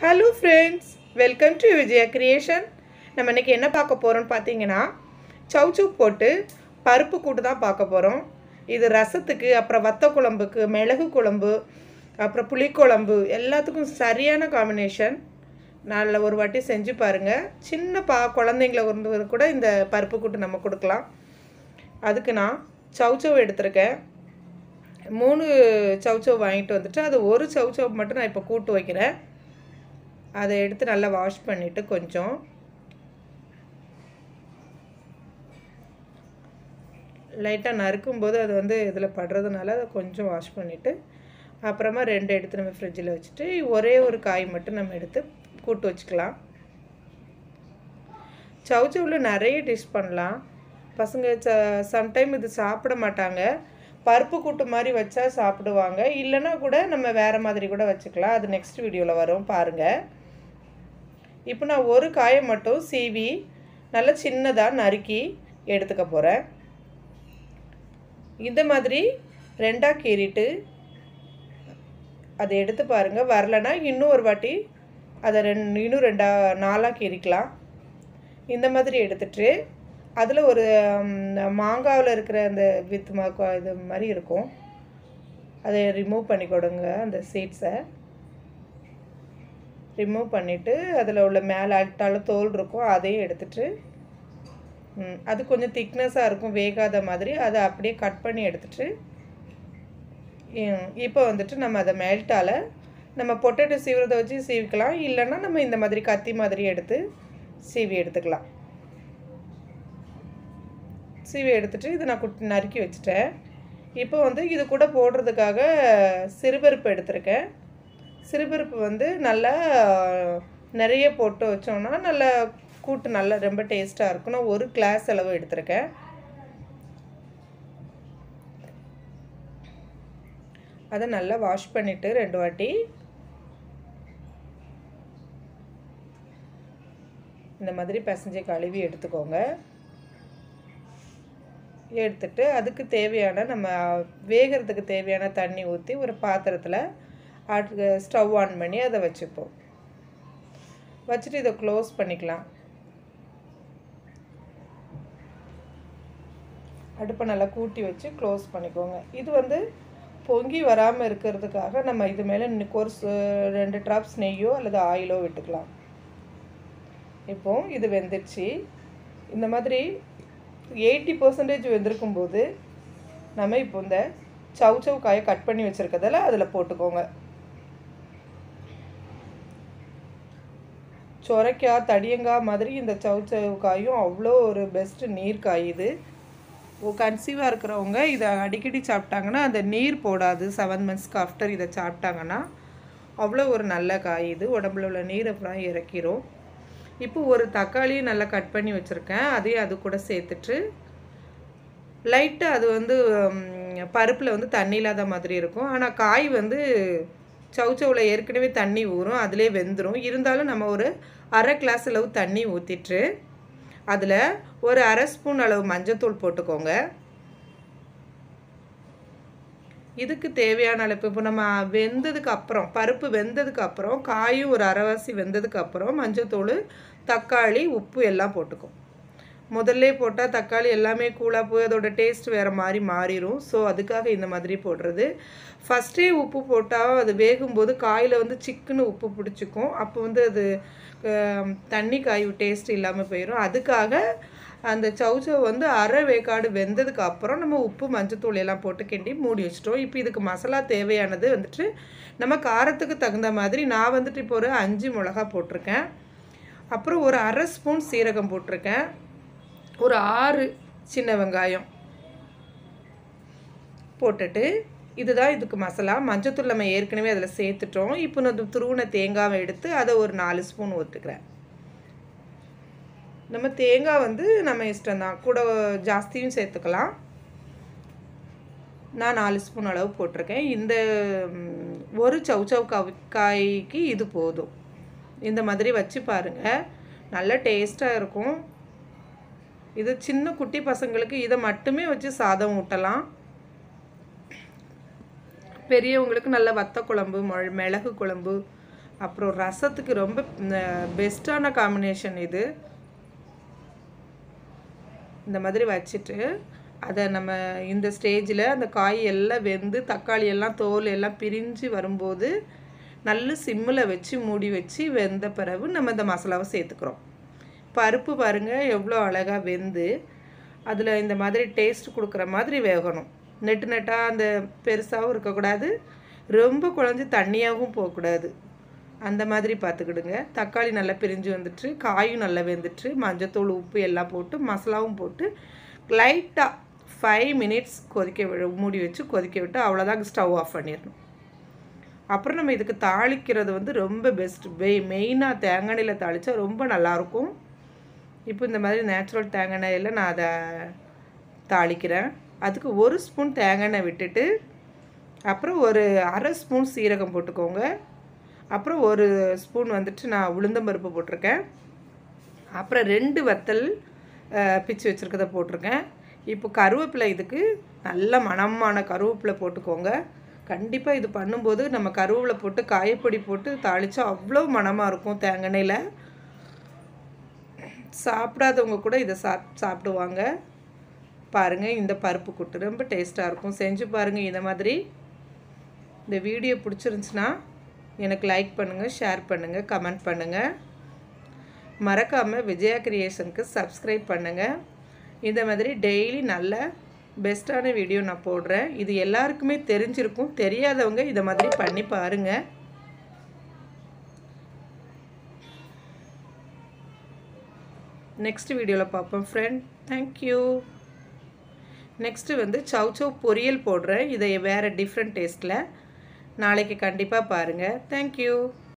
hello friends welcome to Vijaya creation நம்ம இன்றைக்கி என்ன பார்க்க போகிறோம்னு பார்த்தீங்கன்னா சவுச்சு போட்டு பருப்பு கூட்டு தான் பார்க்க போகிறோம் இது ரசத்துக்கு அப்புறம் வத்த குழம்புக்கு மிளகு குழம்பு அப்புறம் புளிக்குழம்பு எல்லாத்துக்கும் சரியான காம்பினேஷன் நல்ல ஒரு வாட்டி செஞ்சு பாருங்கள் சின்ன பா குழந்தைங்கள வந்து கூட இந்த பருப்பு கூட்டு நம்ம கொடுக்கலாம் அதுக்கு நான் சவுச்சவ் எடுத்திருக்கேன் மூணு சவுச்சவ் வாங்கிட்டு வந்துட்டு அது ஒரு சவுச்சவ் மட்டும் நான் இப்போ கூட்டு வைக்கிறேன் அதை எடுத்து நல்லா வாஷ் பண்ணிவிட்டு கொஞ்சம் லைட்டாக நறுக்கும்போது அது வந்து இதில் படுறதுனால அதை கொஞ்சம் வாஷ் பண்ணிவிட்டு அப்புறமா ரெண்டு எடுத்து நம்ம ஃப்ரிட்ஜில் வச்சுட்டு ஒரே ஒரு காய் மட்டும் நம்ம எடுத்து கூட்டு வச்சுக்கலாம் சவுச்சவில் நிறைய டிஷ் பண்ணலாம் பசங்க ச சம்டைம் இது சாப்பிட மாட்டாங்க பருப்பு கூட்டு மாதிரி வச்சா சாப்பிடுவாங்க இல்லைன்னா கூட நம்ம வேறு மாதிரி கூட வச்சுக்கலாம் அது நெக்ஸ்ட் வீடியோவில் வரும் பாருங்கள் இப்போ நான் ஒரு காயை மட்டும் சீவி நல்லா சின்னதாக நறுக்கி எடுத்துக்க போகிறேன் இந்த மாதிரி ரெண்டாக கீறிட்டு அதை எடுத்து பாருங்கள் வரலன்னா இன்னும் ஒரு வாட்டி அதை ரெண்டு இன்னும் ரெண்டா நாலாக கீறிக்கலாம் இந்த மாதிரி எடுத்துட்டு அதில் ஒரு மாங்காவில் இருக்கிற அந்த வித் இது மாதிரி இருக்கும் அதை ரிமூவ் பண்ணி கொடுங்க அந்த சீட்ஸை ரிமூவ் பண்ணிவிட்டு அதில் உள்ள மேலே அட்டால தோல் இருக்கும் அதையும் எடுத்துட்டு அது கொஞ்சம் திக்னஸாக இருக்கும் வேகாத மாதிரி அதை அப்படியே கட் பண்ணி எடுத்துட்டு இப்போ வந்துட்டு நம்ம அதை மெல்ட்டால் நம்ம பொட்டேட்டோ சீவுறதை வச்சு சீவிக்கலாம் இல்லைன்னா நம்ம இந்த மாதிரி கத்தி மாதிரி எடுத்து சீவி எடுத்துக்கலாம் சீவி எடுத்துட்டு இதை நான் குட்டி நறுக்கி வச்சுட்டேன் இப்போ வந்து இது கூட போடுறதுக்காக சிறுபருப்பு எடுத்திருக்கேன் சிறுபருப்பு வந்து நல்லா நிறைய போட்டு வச்சோம்னா நல்லா கூட்டு நல்லா ரொம்ப டேஸ்ட்டாக இருக்கும் நான் ஒரு கிளாஸ் அளவு எடுத்திருக்கேன் அதை நல்லா வாஷ் பண்ணிவிட்டு ரெண்டு வாட்டி இந்த மாதிரி பிசைஞ்சு கழுவி எடுத்துக்கோங்க எடுத்துட்டு அதுக்கு தேவையான நம்ம வேகிறதுக்கு தேவையான தண்ணி ஊற்றி ஒரு பாத்திரத்தில் ஆட்டு ஸ்டவ் ஆன் பண்ணி அதை வச்சுப்போம் வச்சுட்டு இதை க்ளோஸ் பண்ணிக்கலாம் அடுப்பை நல்லா கூட்டி வச்சு க்ளோஸ் பண்ணிக்கோங்க இது வந்து பொங்கி வராமல் இருக்கிறதுக்காக நம்ம இது மேலே ஒரு ரெண்டு ட்ராப்ஸ் நெய்யோ அல்லது ஆயிலோ விட்டுக்கலாம் இப்போ இது வெந்துடுச்சு இந்த மாதிரி எயிட்டி பர்சன்டேஜ் வெந்திருக்கும் போது நம்ம இப்போ இந்த சவு சவு காயை கட் பண்ணி வச்சுருக்கதில் அதில் போட்டுக்கோங்க சொரைக்காய் தடியங்காய் மாதிரி இந்த சவு சவு காயும் அவ்வளோ ஒரு பெஸ்ட்டு நீர் காய் இது கன்சீவாக இருக்கிறவங்க இதை அடிக்கடி சாப்பிட்டாங்கன்னா அந்த நீர் போடாது செவன் மந்த்ஸ்க்கு ஆஃப்டர் இதை சாப்பிட்டாங்கன்னா அவ்வளோ ஒரு நல்ல காய் இது உடம்புல உள்ள நீரை அப்புறம் இறக்கிரும் இப்போ ஒரு தக்காளியும் நல்லா கட் பண்ணி வச்சுருக்கேன் அதையும் அது கூட சேர்த்துட்டு லைட்டாக அது வந்து பருப்பில் வந்து தண்ணி இல்லாத மாதிரி இருக்கும் ஆனால் காய் வந்து சவுச்சவில் ஏற்கனவே தண்ணி ஊறும் அதிலே வெந்துடும் இருந்தாலும் நம்ம ஒரு அரை கிளாஸ் அளவு தண்ணி ஊற்றிட்டு அதில் ஒரு அரை ஸ்பூன் அளவு மஞ்சத்தூள் போட்டுக்கோங்க இதுக்கு தேவையான அளவு இப்போ நம்ம வெந்ததுக்கு அப்புறம் பருப்பு வெந்ததுக்கு அப்புறம் காயும் ஒரு அரைவாசி வெந்ததுக்கு அப்புறம் மஞ்சத்தூள் தக்காளி உப்பு எல்லாம் போட்டுக்கும் முதல்ல போட்டால் தக்காளி எல்லாமே கூலாக போய் அதோட டேஸ்ட் வேறு மாதிரி மாறிடும் ஸோ அதுக்காக இந்த மாதிரி போடுறது ஃபஸ்ட்டே உப்பு போட்டால் அது வேகும்போது காயில் வந்து சிக்குன்னு உப்பு பிடிச்சிக்கும் அப்போ வந்து அது தண்ணி காய் டேஸ்ட் இல்லாமல் போயிடும் அதுக்காக அந்த சவுச்சவ் வந்து அரை வேக்காடு வெந்ததுக்கு அப்புறம் நம்ம உப்பு மஞ்சத்தூள் எல்லாம் போட்டு கிண்டி மூடி வச்சிட்டோம் இப்போ இதுக்கு மசாலா தேவையானது வந்துட்டு நம்ம காரத்துக்கு தகுந்த மாதிரி நான் வந்துட்டு இப்போ ஒரு அஞ்சு மிளகா போட்டிருக்கேன் அப்புறம் ஒரு அரை ஸ்பூன் சீரகம் போட்டிருக்கேன் ஒரு ஆறு சின்ன வெங்காயம் போட்டுட்டு இதுதான் இதுக்கு மசாலா மஞ்சத்தூள் நம்ம ஏற்கனவே அதில் சேர்த்துட்டோம் இப்போ நான் துருவின தேங்காவை எடுத்து அதை ஒரு நாலு ஸ்பூன் ஊற்றுக்கிறேன் நம்ம தேங்காய் வந்து நம்ம இஷ்டம்தான் கூட ஜாஸ்தியும் சேர்த்துக்கலாம் நான் நாலு ஸ்பூன் அளவு போட்டிருக்கேன் இந்த ஒரு சவுச்சவ் காய்க்கு இது போதும் இந்த மாதிரி வச்சு பாருங்கள் நல்ல டேஸ்ட்டாக இருக்கும் இது சின்ன குட்டி பசங்களுக்கு இதை மட்டுமே வச்சு சாதம் ஊட்டலாம் பெரியவங்களுக்கு நல்ல வத்த குழம்பு மொ மிளகு குழம்பு அப்புறம் ரசத்துக்கு ரொம்ப பெஸ்ட்டான காம்பினேஷன் இது இந்த மாதிரி வச்சுட்டு அதை நம்ம இந்த ஸ்டேஜில் அந்த காய் எல்லாம் வெந்து தக்காளி எல்லாம் தோல் எல்லாம் பிரிஞ்சு வரும்போது நல்ல சிம்மில் வச்சு மூடி வச்சு வெந்த பிறகு நம்ம இந்த மசாலாவை சேர்த்துக்கிறோம் பருப்பு பாருங்கள் எவ்வளோ அழகாக வெந்து அதில் இந்த மாதிரி டேஸ்ட் கொடுக்குற மாதிரி வேகணும் நெட்டு நெட்டாக அந்த பெருசாகவும் இருக்கக்கூடாது ரொம்ப குழஞ்சி தண்ணியாகவும் போகக்கூடாது அந்த மாதிரி பார்த்துக்கிடுங்க தக்காளி நல்லா பிரிஞ்சு வந்துட்டு காயும் நல்லா வெந்துட்டு மஞ்சத்தூள் உப்பு எல்லாம் போட்டு மசாலாவும் போட்டு லைட்டாக ஃபைவ் மினிட்ஸ் கொதிக்க விட மூடி வச்சு கொதிக்க விட்டு அவ்வளோதான் ஸ்டவ் ஆஃப் பண்ணிடணும் அப்புறம் நம்ம இதுக்கு தாளிக்கிறது வந்து ரொம்ப பெஸ்ட் மெய் மெயினாக தேங்காய் எண்ணெயில் தாளித்தா ரொம்ப நல்லாயிருக்கும் இப்போ இந்த மாதிரி நேச்சுரல் தேங்காய் எண்ணெயில் நான் அதை தாளிக்கிறேன் அதுக்கு ஒரு ஸ்பூன் தேங்காய் எண்ணெய் விட்டுட்டு அப்புறம் ஒரு அரை ஸ்பூன் சீரகம் போட்டுக்கோங்க அப்புறம் ஒரு ஸ்பூன் வந்துட்டு நான் உளுந்தம்பருப்பு போட்டிருக்கேன் அப்புறம் ரெண்டு வத்தல் பிச்சு வச்சுருக்கதை போட்டிருக்கேன் இப்போ கருவேப்பிலை இதுக்கு நல்ல மணமான கருவேப்பிலை போட்டுக்கோங்க கண்டிப்பாக இது பண்ணும்போது நம்ம கருவேப்பிலை போட்டு காயப்பொடி போட்டு தாளித்தா அவ்வளோ மணமாக இருக்கும் தேங்காயில் சாப்பிடாதவங்க கூட இதை சாப் சாப்பிடுவாங்க பாருங்கள் இந்த பருப்பு கூட்டு ரொம்ப டேஸ்ட்டாக இருக்கும் செஞ்சு பாருங்கள் இந்த மாதிரி இந்த வீடியோ பிடிச்சிருந்துச்சுன்னா எனக்கு லைக் பண்ணுங்கள் ஷேர் பண்ணுங்கள் கமெண்ட் பண்ணுங்கள் மறக்காமல் விஜயா கிரியேஷனுக்கு சப்ஸ்கிரைப் பண்ணுங்கள் இந்த மாதிரி டெய்லி நல்ல பெஸ்ட்டான வீடியோ நான் போடுறேன் இது எல்லாருக்குமே தெரிஞ்சிருக்கும் தெரியாதவங்க இதை மாதிரி பண்ணி பாருங்கள் நெக்ஸ்ட் வீடியோவில் பார்ப்போம் ஃப்ரெண்ட் தேங்க்யூ நெக்ஸ்ட்டு வந்து சவ் சவ் பொரியல் போடுறேன் இதை வேறு டிஃப்ரெண்ட் டேஸ்ட்டில் நாளைக்கு கண்டிப்பாக பாருங்கள் தேங்க்யூ